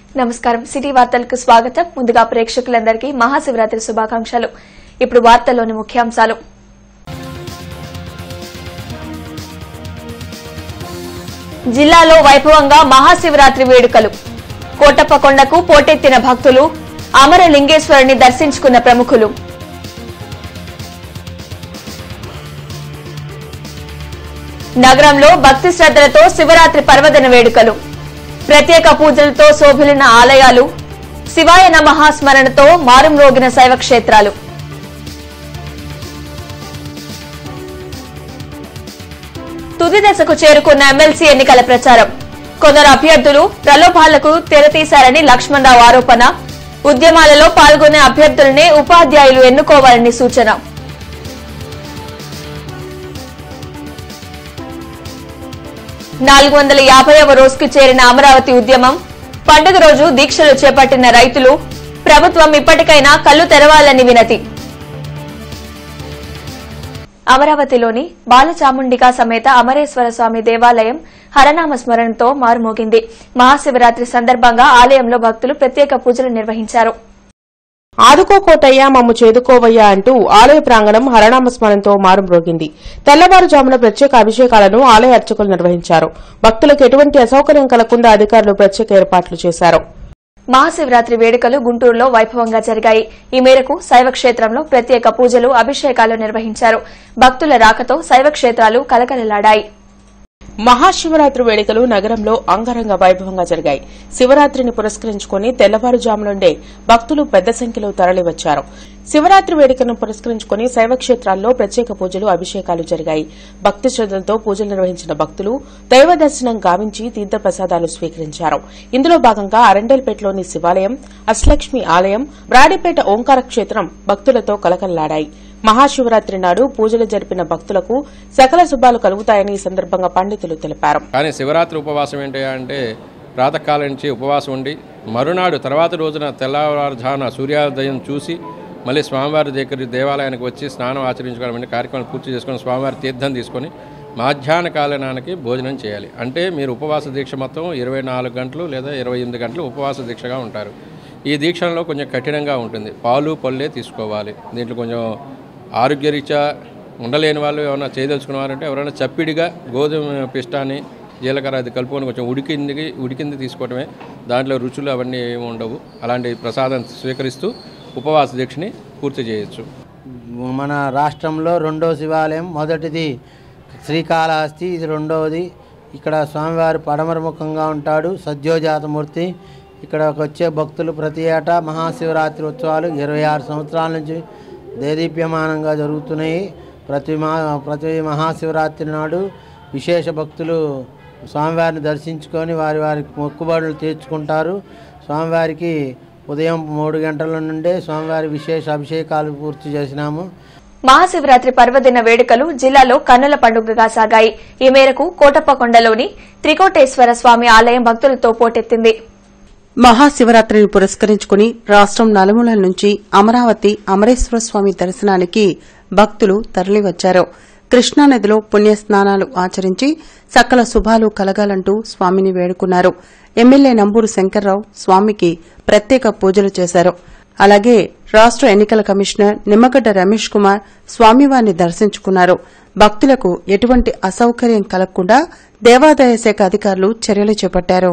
నమస్కారం సిటీ వార్తలకు స్వాగతం ముందుగా ప్రేక్షకులందరికీ మహాశివరాత్రి శుభాకాంక్షలు ఇప్పుడు వార్తల్లోని ముఖ్యాంశాలు జిల్లాలో వైభవంగా మహాశివరాత్రి వేడుకలు కోటప్ప కొండకు పోటెత్తిన భక్తులు అమరలింగేశ్వరుని దర్శించుకున్న ప్రముఖులు నగరంలో భక్తి శ్రద్దలతో శివరాత్రి పర్వదిన వేడుకలు ప్రత్యేక పూజలతో శోభిలిన ఆలయాలు శివాయ నమః స్మరణతో మారుమ్రోగిన శైవ క్షేత్రాలు తుది దశకు చేరుకున్న ఎమ్మెల్సీ ఎన్నికల ప్రచారం కొందరు అభ్యర్థులు ప్రలోభాలకు తెరతీశారని లక్ష్మణరావు ఆరోపణ ఉద్యమాలలో పాల్గొనే అభ్యర్థులనే ఉపాధ్యాయులు ఎన్నుకోవాలని సూచన నాలుగు వందల యాభైవ రోజుకు చేరిన అమరావతి ఉద్యమం పండుగ రోజు దీక్షలు చేపట్టిన రైతులు ప్రభుత్వం ఇప్పటికైనా కళ్లు తెరవాలని వినతి అమరావతిలోని బాలచాముండిగా సమేత అమరేశ్వర స్వామి దేవాలయం హరనామ స్మరణతో మారుమోగింది మహాశివరాత్రి సందర్భంగా ఆలయంలో భక్తులు ప్రత్యేక పూజలు నిర్వహించారు ఆదుకో కోటయ్య మమ్ము చేదుకోవయ్యా అంటూ ఆలయ ప్రాంగణం హరనామస్మరణతో మారుమ్రోగింది తెల్లవారుజామున ప్రత్యేక అభిషేకాలను ఆలయ అర్చకులు నిర్వహించారు భక్తులకు ఎటువంటి అసౌకర్యం కలగకుండా అధికారులు ప్రత్యేక ఏర్పాట్లు చేశారు మహాశివరాత్రి వేడుకలు గుంటూరులో వైభవంగా జరిగాయి ఈ మేరకు శైవ క్షేత్రంలో ప్రత్యేక పూజలు అభిషేకాలు నిర్వహించారు భక్తుల రాకతో శైవ క్షేత్రాలు కలకలలాడాయి మహాశివరాత్రి వేడుకలు నగరంలో అంగరంగ వైభవంగా జరిగాయి శివరాత్రిని పురస్కరించుకుని తెల్లవారుజాము నుండే భక్తులు పెద్ద సంఖ్యలో తరలివచ్చారు శివరాత్రి వేడుకను పురస్కరించుకుని శైవ క్షేత్రాల్లో ప్రత్యేక పూజలు అభిషేకాలు జరిగాయి భక్తి శ్రద్దలతో పూజలు నిర్వహించిన భక్తులు దైవ దర్శనం గావించి తీర్థ ప్రసాదాలు స్వీకరించారు ఇందులో భాగంగా అరండల్పేటలోని శివాలయం అష్టలక్ష్మి ఆలయం బ్రాడిపేట ఓంకార క్షేత్రం భక్తులతో కలకల్లాడాయి మహాశివరాత్రి నాడు పూజలు జరిపిన భక్తులకు సకల శుభాలు కలుగుతాయని ఈ సందర్భంగా పండితులు తెలిపారు కానీ శివరాత్రి ఉపవాసం ఏంటి అంటే ప్రాతకాలం నుంచి ఉపవాసం ఉండి మరునాడు తర్వాత రోజున తెల్లవారుజామున సూర్యోదయం చూసి మళ్ళీ స్వామివారి దగ్గర దేవాలయానికి వచ్చి స్నానం ఆచరించుకోవడం అంటే కార్యక్రమం పూర్తి చేసుకొని స్వామివారి తీర్థం తీసుకొని మాధ్యాహ్న కాలనానికి భోజనం చేయాలి అంటే మీరు ఉపవాస దీక్ష మొత్తం ఇరవై నాలుగు గంటలు లేదా ఇరవై ఎనిమిది గంటలు ఉపవాస దీక్షగా ఉంటారు ఈ దీక్షలో కొంచెం కఠినంగా ఉంటుంది పాలు పళ్ళే తీసుకోవాలి దీంట్లో కొంచెం ఆరోగ్యరీత్యా ఉండలేని వాళ్ళు ఏమైనా చేయదలుచుకున్నారంటే ఎవరైనా చప్పిడిగా గోధుమ పిష్టాన్ని జీలకర్ర అది కలుపుకొని కొంచెం ఉడికింది ఉడికింది తీసుకోవడమే దాంట్లో రుచులు అవన్నీ ఏమి ఉండవు అలాంటి ప్రసాదం స్వీకరిస్తూ ఉపవాస దీక్షని పూర్తి చేయొచ్చు మన రాష్ట్రంలో రెండో శివాలయం మొదటిది శ్రీకాళహస్తి ఇది రెండవది ఇక్కడ స్వామివారి పడమర ముఖంగా ఉంటాడు సద్యోజాతమూర్తి ఇక్కడకు వచ్చే భక్తులు ప్రతి ఏటా మహాశివరాత్రి ఉత్సవాలు ఇరవై ఆరు సంవత్సరాల నుంచి దేదీప్యమానంగా జరుగుతున్నాయి ప్రతి మా ప్రతి మహాశివరాత్రి నాడు విశేష భక్తులు స్వామివారిని దర్శించుకొని వారి వారి మొక్కుబడులు తీర్చుకుంటారు స్వామివారికి ఉదయం మూడు గంటల నుండే స్వామివారి విశేష అభిషేకాలు పూర్తి చేసినాము మహాశివరాత్రి పర్వదిన వేడుకలు జిల్లాలో కన్నుల పండుగగా సాగాయి ఈ మేరకు కోటప్పకొండలోని త్రికోటేశ్వర స్వామి ఆలయం భక్తులతో పోటెత్తింది మహాశివరాత్రిని పురస్కరించుకుని రాష్ట్రం నలుమూలల నుంచి అమరావతి అమరేశ్వర స్వామి దర్శనానికి భక్తులు తరలివచ్చారు కృష్ణానదిలో పుణ్యస్నానాలు ఆచరించి సకల శుభాలు కలగాలంటూ స్వామిని వేడుకున్నారు ఎమ్మెల్యే నంబూరు శంకర్రావు స్వామికి ప్రత్యేక పూజలు చేశారు అలాగే రాష్ట్ర ఎన్నికల కమిషనర్ నిమ్మగడ్డ రమేష్ కుమార్ స్వామివారిని దర్శించుకున్నారు భక్తులకు ఎటువంటి అసౌకర్యం కలగకుండా దేవాదాయ శాఖ అధికారులు చర్యలు చేపట్టారు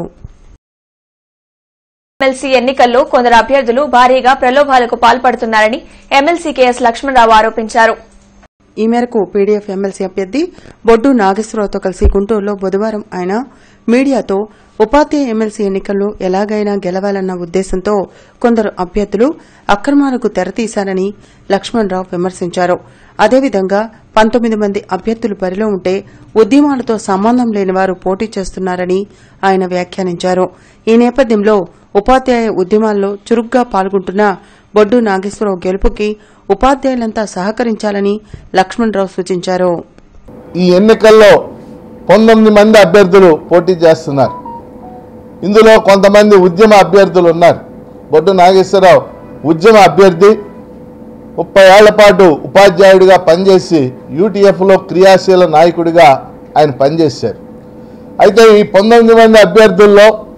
ఎమ్మెల్సీ ఎన్నికల్లో కొందరు అభ్యర్థులు భారీగా ప్రలోభాలకు పాల్పడుతున్నారని ఎమ్మెల్సీ కెఎస్ లక్ష్మణరావు ఆరోపించారు ఈ మేరకు పీడీఎఫ్ ఎమ్మెల్సీ అభ్యర్థి బొడ్డు నాగేశ్వరరావుతో కలిసి గుంటూరులో బుధవారం ఆయన మీడియాతో ఉపాధ్యాయ ఎమ్మెల్సీ ఎన్నికల్లో ఎలాగైనా గెలవాలన్న ఉద్దేశంతో కొందరు అభ్యర్థులు అక్రమాలకు తెరతీశారని లక్ష్మణరావు విమర్శించారు అదేవిధంగా పంతొమ్మిది మంది అభ్యర్థులు బరిలో ఉంటే ఉద్యమాలతో సంబంధం లేని వారు పోటీ చేస్తున్నారని ఆయన వ్యాఖ్యానించారు ఈ నేపథ్యంలో ఉపాధ్యాయ ఉద్యమాల్లో చురుగ్గా పాల్గొంటున్న బొడ్డు నాగేశ్వరరావు గెలుపుకి ఉపాధ్యాయులంతా సహకరించాలని లక్ష్మణరావు సూచించారు ఈ ఎన్నికల్లో పంతొమ్మిది మంది అభ్యర్థులు పోటీ చేస్తున్నారు ఇందులో కొంతమంది ఉద్యమ అభ్యర్థులు ఉన్నారు బొడ్డు నాగేశ్వరరావు ఉద్యమ అభ్యర్థి ముప్పై ఏళ్ల పాటు ఉపాధ్యాయుడిగా పనిచేసి యూటీఎఫ్లో క్రియాశీల నాయకుడిగా ఆయన పనిచేశారు అయితే ఈ పంతొమ్మిది మంది అభ్యర్థుల్లో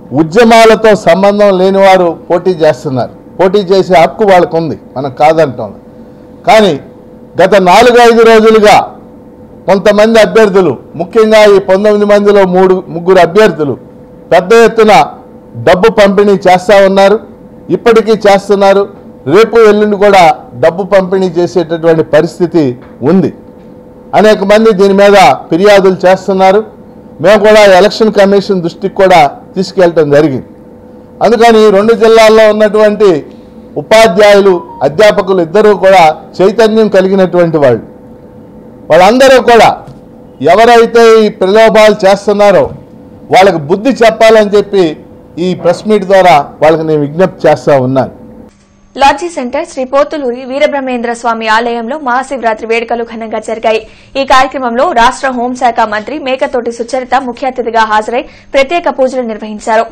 ఉద్యమాలతో సంబంధం లేని వారు పోటీ చేస్తున్నారు పోటీ చేసే హక్కు వాళ్ళకు ఉంది మనం కాదంటాం కానీ గత నాలుగు ఐదు రోజులుగా కొంతమంది అభ్యర్థులు ముఖ్యంగా ఈ పంతొమ్మిది మందిలో మూడు ముగ్గురు అభ్యర్థులు పెద్ద ఎత్తున డబ్బు పంపిణీ చేస్తూ ఉన్నారు ఇప్పటికీ చేస్తున్నారు రేపు ఎల్లుండి కూడా డబ్బు పంపిణీ చేసేటటువంటి పరిస్థితి ఉంది అనేక మంది దీని మీద ఫిర్యాదులు చేస్తున్నారు మేము కూడా ఎలక్షన్ కమిషన్ దృష్టికి కూడా తీసుకెళ్ళటం జరిగింది అందుకని ఈ రెండు జిల్లాల్లో ఉన్నటువంటి ఉపాధ్యాయులు అధ్యాపకులు ఇద్దరూ కూడా చైతన్యం కలిగినటువంటి వాళ్ళు వాళ్ళందరూ కూడా ఎవరైతే ఈ ప్రలోభాలు చేస్తున్నారో వాళ్ళకి బుద్ధి చెప్పాలని చెప్పి ఈ ప్రెస్ మీట్ ద్వారా వాళ్ళకి నేను విజ్ఞప్తి చేస్తా ఉన్నాను లాడ్జీ సెంటర్ శ్రీ పోతులూరి వీరబ్రహ్మేంద్ర స్వామి ఆలయంలో మహాశివరాత్రి వేడుకలు ఘనంగా జరిగాయి ఈ కార్యక్రమంలో రాష్ట హోంశాఖ మంత్రి మేకతోటి సుచరిత ముఖ్య అతిథిగా హాజరై ప్రత్యేక పూజలు నిర్వహించారు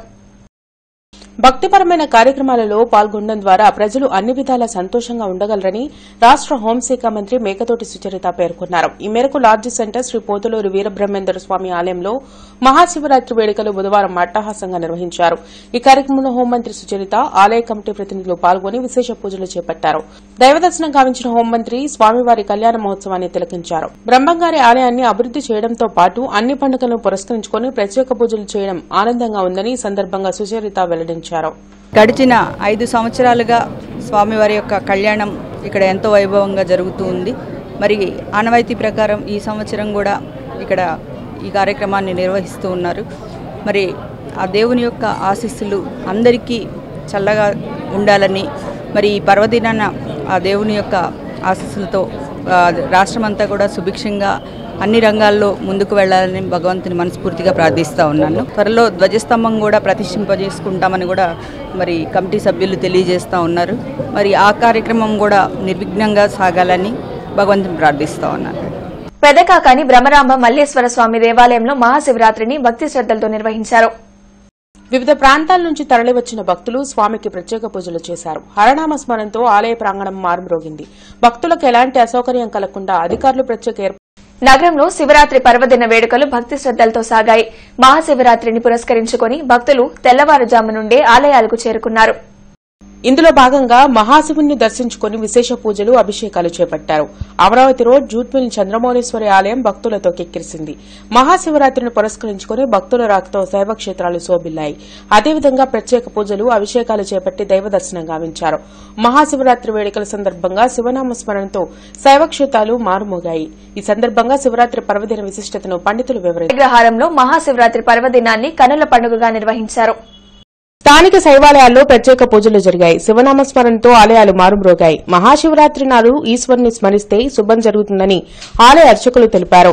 భక్తిపరమైన కార్యక్రమాలలో పాల్గొనడం ద్వారా ప్రజలు అన్ని విధాలా సంతోషంగా ఉండగలరని రాష్ట హోంశాఖ మంత్రి మేకతోటి సుచరిత పేర్కొన్నారు ఈ మేరకు లాడ్జి సెంటర్ శ్రీ పోతులూరు వీరబ్రహ్మేంద్ర స్వామి ఆలయంలో మహాశివరాత్రి వేడుకలు బుధవారం అట్టహాసంగా నిర్వహించారు ఈ కార్యక్రమంలో హోంమంత్రి సుచరిత ఆలయ కమిటీ ప్రతినిధులు పాల్గొని విశేష పూజలు చేపట్టారు దైవదర్శనం గావించిన హోంమంత్రి స్వామివారి కళ్యాణ మహోత్సవాన్ని తిలకించారు బ్రహ్మంగారి ఆలయాన్ని అభివృద్ది చేయడంతో పాటు అన్ని పండుగలను పురస్కరించుకుని ప్రత్యేక పూజలు చేయడం ఆనందంగా ఉందని ఈ సందర్భంగా సుచరిత వెల్లడించారు గడిచిన ఐదు సంవత్సరాలుగా స్వామివారి యొక్క కళ్యాణం ఇక్కడ ఎంతో వైభవంగా జరుగుతూ ఉంది మరి ఆనవాయితీ ప్రకారం ఈ సంవత్సరం కూడా ఇక్కడ ఈ కార్యక్రమాన్ని నిర్వహిస్తూ ఉన్నారు మరి ఆ దేవుని యొక్క ఆశీస్సులు అందరికీ చల్లగా ఉండాలని మరి ఈ పర్వదినాన ఆ దేవుని యొక్క ఆశీస్సులతో ఆ, రాష్ట్రమంతా కూడా సుభిక్షంగా అన్ని రంగాల్లో ముందుకు వెళ్ళాలని భగవంతుని మనస్ఫూర్తిగా ప్రార్థిస్తూ ఉన్నాను త్వరలో ధ్వజస్తంభం కూడా ప్రతిష్ఠింపజేసుకుంటామని కూడా మరి కమిటీ సభ్యులు తెలియజేస్తూ ఉన్నారు మరి ఆ కార్యక్రమం కూడా నిర్విఘ్నంగా సాగాలని భగవంతుని ప్రార్థిస్తూ ఉన్నాను పెదకాకాని బ్రహ్మరాంబ మల్లేశ్వర స్వామి దేవాలయంలో మహాశివరాత్రిని భక్తి శ్రద్దలతో నిర్వహించారు వివిధ ప్రాంతాల నుంచి తరలివచ్చిన భక్తులు స్వామికి ప్రత్యేక పూజలు చేశారు హరనామ స్మరణతో ఆలయ ప్రాంగణం మారుమ్రోగింది భక్తులకు ఎలాంటి అసౌకర్యం కలగకుండా అధికారులు ప్రత్యేక ఏర్పాట్లు నగరంలో శివరాత్రి పర్వదిన వేడుకలు భక్తి శ్రద్దలతో సాగాయి మహాశివరాత్రిని పురస్కరించుకుని భక్తులు తెల్లవారుజాము నుండే ఆలయాలకు చేరుకున్నారు ఇందులో భాగంగా మహాశివుణ్ణి దర్శించుకుని విశేష పూజలు అభిషేకాలు చేపట్టారు అమరావతి రోడ్ జూట్మిల్ చంద్రమౌళేశ్వరి ఆలయం భక్తులతో కిక్కిరిసింది మహాశివరాత్రిని పురస్కరించుకుని భక్తుల రాకతో శైవక్షేత్రాలు శోభిల్లాయి అదేవిధంగా ప్రత్యేక పూజలు అభిషేకాలు చేపట్టి దైవ దర్శనం గావించారు మహాశివరాత్రి వేడుకల సందర్భంగా శివనామ స్మరణతో శైవక్షేత్రాలు మారుమోగాయి ఈ సందర్భంగా శివరాత్రి పర్వదిన విశిష్టతను పండితులు వివరించారు విగ్రహారంలో మహాశివరాత్రి పర్వదినాన్ని కనుల పండుగగా నిర్వహించారు స్థానిక శైవాలయాల్లో ప్రత్యేక పూజలు జరిగాయి శివనామ స్మరణతో ఆలయాలు మారుమ్రోగాయి మహాశివరాత్రి నాడు ఈశ్వరుని స్మరిస్తే శుభం జరుగుతుందని ఆలయ అర్చకులు తెలిపారు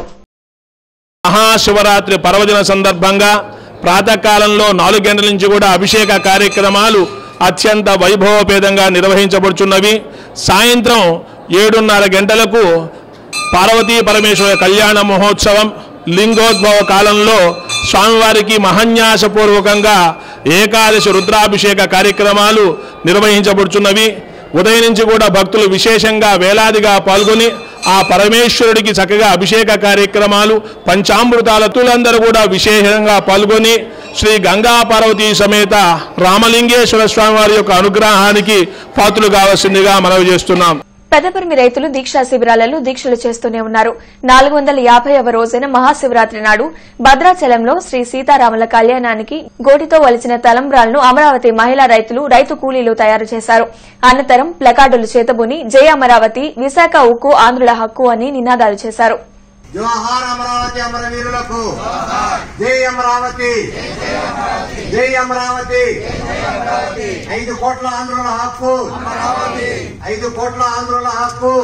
మహాశివరాత్రి పర్వదిన సందర్భంగా ప్రాతకాలంలో నాలుగు గంటల నుంచి కూడా అభిషేక కార్యక్రమాలు అత్యంత వైభవపేదంగా నిర్వహించబడుచున్నవి సాయంత్రం ఏడున్నర గంటలకు పార్వతీ పరమేశ్వర కళ్యాణ మహోత్సవం లింగోద్భవ కాలంలో స్వామివారికి మహన్యాసపూర్వకంగా ఏకాదశి రుద్రాభిషేక కార్యక్రమాలు నిర్వహించబడుచున్నవి ఉదయం నుంచి కూడా భక్తులు విశేషంగా వేలాదిగా పాల్గొని ఆ పరమేశ్వరుడికి చక్కగా అభిషేక కార్యక్రమాలు పంచామృతాల తులందరూ కూడా విశేషంగా పాల్గొని శ్రీ గంగా పార్వతీ సమేత రామలింగేశ్వర స్వామి వారి యొక్క అనుగ్రహానికి పాత్రలు కావాల్సిందిగా మనవి చేస్తున్నాం పెదపరిమి రైతులు దీక్షా శిబిరాలలో దీక్షలు చేస్తూనే ఉన్నారు నాలుగు వందల యాభైవ రోజైన మహాశివరాత్రి నాడు భద్రాచలంలో శ్రీ సీతారాముల కళ్యాణానికి గోటితో వలిచిన తలంబ్రాలను అమరావతి మహిళా రైతులు రైతు కూలీలు తయారు చేశారు అనంతరం ప్లకార్డులు చేతబుని జై అమరావతి విశాఖ ఉక్కు ఆంధ్రుల హక్కు అని నినాదాలు చేశారు జోహార్ అమరావతి అమరవీరులకు జై అమరావతి జై అమరావతి ఐదు కోట్ల ఆంధ్రుల హక్కు ఐదు కోట్ల ఆంధ్రుల హక్కు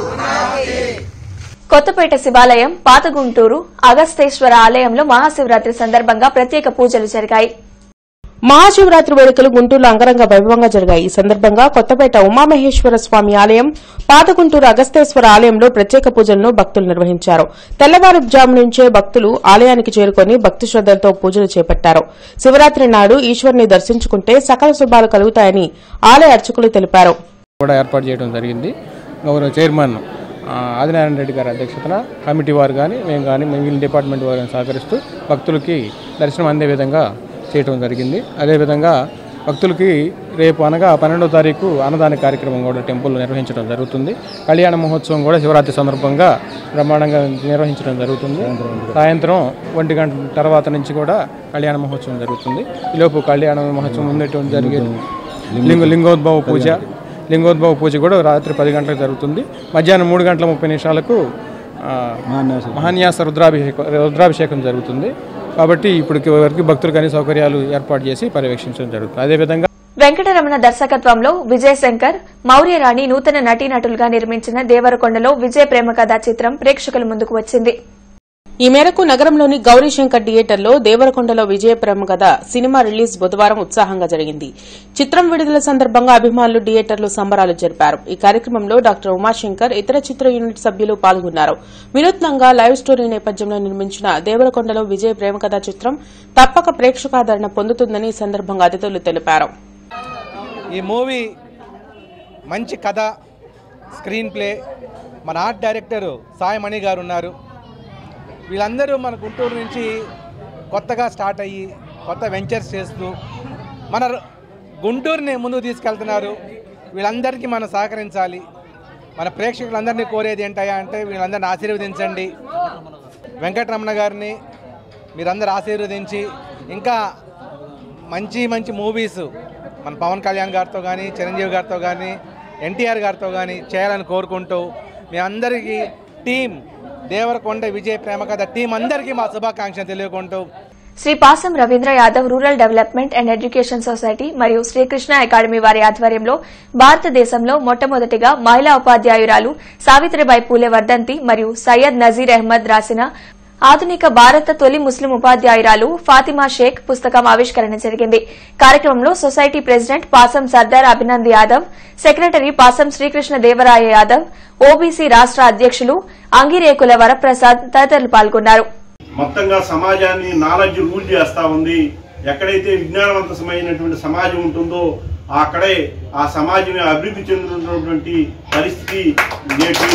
కొత్తపేట శివాలయం పాతగుంటూరు అగస్తేశ్వర ఆలయంలో మహాశివరాత్రి సందర్భంగా ప్రత్యేక పూజలు జరిగాయి మహాశివరాత్రి వేడుకలు గుంటూరులో అంగరంగ వైభవంగా జరిగాయి ఈ సందర్భంగా కొత్తపేట ఉమామహేశ్వర స్వామి ఆలయం పాతగుంటూరు అగస్తేశ్వర ఆలయంలో ప్రత్యేక పూజలను భక్తులు నిర్వహించారు తెల్లవారుజాము నుంచే భక్తులు ఆలయానికి చేరుకుని భక్తి శ్రద్దలతో పూజలు చేపట్టారు శివరాత్రి నాడు ఈశ్వరుని దర్శించుకుంటే సకల శుభాలు కలుగుతాయని ఆలయ అర్చకులు తెలిపారు కూడా ఏర్పాటు చేయడం జరిగింది గౌరవ చైర్మన్ ఆ, ఆదినారాయణ రెడ్డి గారి అధ్యక్షతన కమిటీ వారు కానీ మేము కానీ మిగిలిన డిపార్ట్మెంట్ వారు కానీ సహకరిస్తూ భక్తులకి దర్శనం అందే విధంగా చేయటం జరిగింది అదేవిధంగా భక్తులకి రేపు అనగా పన్నెండో తారీఖు అన్నదాన కార్యక్రమం కూడా టెంపుల్లో నిర్వహించడం జరుగుతుంది కళ్యాణ మహోత్సవం కూడా శివరాత్రి సందర్భంగా బ్రహ్మాండంగా నిర్వహించడం జరుగుతుంది సాయంత్రం ఒంటి గంట తర్వాత నుంచి కూడా కళ్యాణ మహోత్సవం జరుగుతుంది ఈలోపు కళ్యాణ మహోత్సవం ఉండేటువంటి జరిగే లింగ లింగోద్భవ పూజ లింగోద్భవ పూజ కూడా రాత్రి పది గంటలకు జరుగుతుంది మధ్యాహ్నం మూడు గంటల ముప్పై నిమిషాలకు ఆ, మహాన్యాస రుద్రాభిషేకం రుద్రాభిషేకం జరుగుతుంది కాబట్టి ఇప్పటికి వరకు భక్తులకు అన్ని సౌకర్యాలు ఏర్పాటు చేసి పర్యవేక్షించడం జరుగుతుంది అదేవిధంగా వెంకటరమణ దర్శకత్వంలో విజయ్ శంకర్ మౌర్యరాణి నూతన నటీనటులుగా నిర్మించిన దేవరకొండలో విజయ ప్రేమ కథా చిత్రం ప్రేక్షకుల ముందుకు వచ్చింది ఈ మేరకు నగరంలోని గౌరీశంకర్ థియేటర్లో దేవరకొండలో విజయప్రేమ కథ సినిమా రిలీజ్ బుధవారం ఉత్సాహంగా జరిగింది చిత్రం విడుదల సందర్భంగా అభిమానులు థియేటర్లో సంబరాలు జరిపారు ఈ కార్యక్రమంలో డాక్టర్ ఉమాశంకర్ ఇతర చిత్ర యూనిట్ సభ్యులు పాల్గొన్నారు వినూత్నంగా లైవ్ స్టోరీ నేపథ్యంలో నిర్మించిన దేవరకొండలో విజయ ప్రేమ కథ చిత్రం తప్పక ప్రేక్షకాదరణ పొందుతుందని ఈ సందర్భంగా అతిథులు తెలిపారు ఈ మూవీ మంచి కథ స్క్రీన్ ప్లే మన ఆర్ట్ డైరెక్టర్ సాయి మణి గారు ఉన్నారు వీళ్ళందరూ మన గుంటూరు నుంచి కొత్తగా స్టార్ట్ అయ్యి కొత్త వెంచర్స్ చేస్తూ మన ర- గుంటూరుని ముందుకు తీసుకెళ్తున్నారు వీళ్ళందరికీ మనం సహకరించాలి మన ప్రేక్షకులందరినీ కోరేది ఏంటయ్యా అంటే వీళ్ళందరినీ ఆశీర్వదించండి వెంకటరమణ గారిని మీరందరూ ఆశీర్వదించి ఇంకా మంచి మంచి మూవీస్ మన పవన్ కళ్యాణ్ గారితో కానీ చిరంజీవి గారితో కానీ ఎన్టీఆర్ గారితో కానీ చేయాలని కోరుకుంటూ మీ అందరికీ టీం దేవరకొండ విజయ్ ప్రేమ కథ టీం అందరికీ మా శుభాకాంక్షలు తెలియకుంటూ Sri Pasam Ravindra Yadav rural development and education society మరియు శ్రీకృష్ణ అకాడమీ వారి ఆధ్వర్యంలో భారతదేశంలో మొట్టమొదటిగా మహిళా ఉపాధ్యాయురాలు సావిత్రిబాయి పూలే వర్ధంతి మరియు సయ్యద్ నజీర్ అహ్మద్ రాసిన ఆధునిక భారత తొలి ముస్లిం ఉపాధ్యాయురాలు ఫాతిమా షేక్ పుస్తకం ఆవిష్కరణ జరిగింది కార్యక్రమంలో సొసైటీ ప్రెసిడెంట్ పాసం సర్దార్ అభినంద్ యాదవ్ సెక్రటరీ పాసం శ్రీకృష్ణ దేవరాయ యాదవ్ ఓబీసీ రాష్ట అధ్యక్షులు అంగిరేకుల వరప్రసాద్ తదితరులు పాల్గొన్నారు మొత్తంగా సమాజాన్ని నాలెడ్జ్ రూల్ చేస్తా ఉంది ఎక్కడైతే విజ్ఞానవంతమైనటువంటి సమాజం ఉంటుందో అక్కడే ఆ సమాజమే అభివృద్ధి చెందుతున్నటువంటి పరిస్థితి నేటి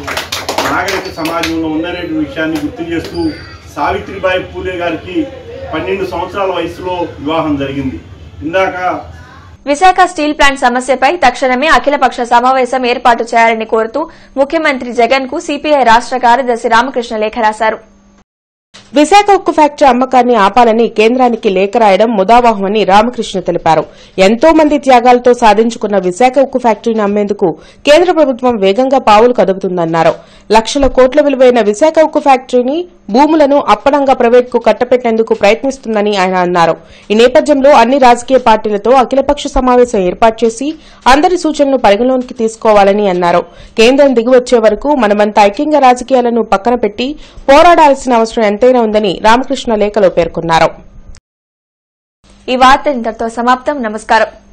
నాగరిక సమాజంలో ఉందనేటువంటి విషయాన్ని గుర్తు చేస్తూ సావిత్రిబాయి పూలే గారికి పన్నెండు సంవత్సరాల వయసులో వివాహం జరిగింది ఇందాక విశాఖ స్టీల్ ప్లాంట్ సమస్యపై తక్షణమే అఖిలపక్ష సమావేశం ఏర్పాటు చేయాలని కోరుతూ ముఖ్యమంత్రి జగన్ కు సిపిఐ రాష్ట కార్యదర్శి రామకృష్ణ లేఖ రాశారు విశాఖ ఉక్కు ఫ్యాక్టరీ అమ్మకాన్ని ఆపాలని కేంద్రానికి లేఖ రాయడం ముదావాహమని రామకృష్ణ తెలిపారు ఎంతో మంది త్యాగాలతో సాధించుకున్న విశాఖ ఉక్కు ఫ్యాక్టరీని అమ్మేందుకు కేంద్ర ప్రభుత్వం వేగంగా పావులు కదుపుతుందన్నారు లక్షల కోట్ల విలువైన విశాఖ ఉక్కు ఫ్యాక్టరీని భూములను అప్పనంగా ప్రైవేట్కు కట్టపెట్టేందుకు ప్రయత్నిస్తుందని ఆయన అన్నారు ఈ నేపథ్యంలో అన్ని రాజకీయ పార్టీలతో అఖిలపక్ష సమావేశం ఏర్పాటు చేసి అందరి సూచనలు పరిగణలోకి తీసుకోవాలని అన్నారు కేంద్రం దిగివచ్చే వరకు మనమంతా ఐక్యంగా రాజకీయాలను పక్కన పెట్టి పోరాడాల్సిన అవసరం ఎంతైనా ఉందని రామకృష్ణ లేఖలో పేర్కొన్నారు ఈ వార్త ఇంతటితో సమాప్తం నమస్కారం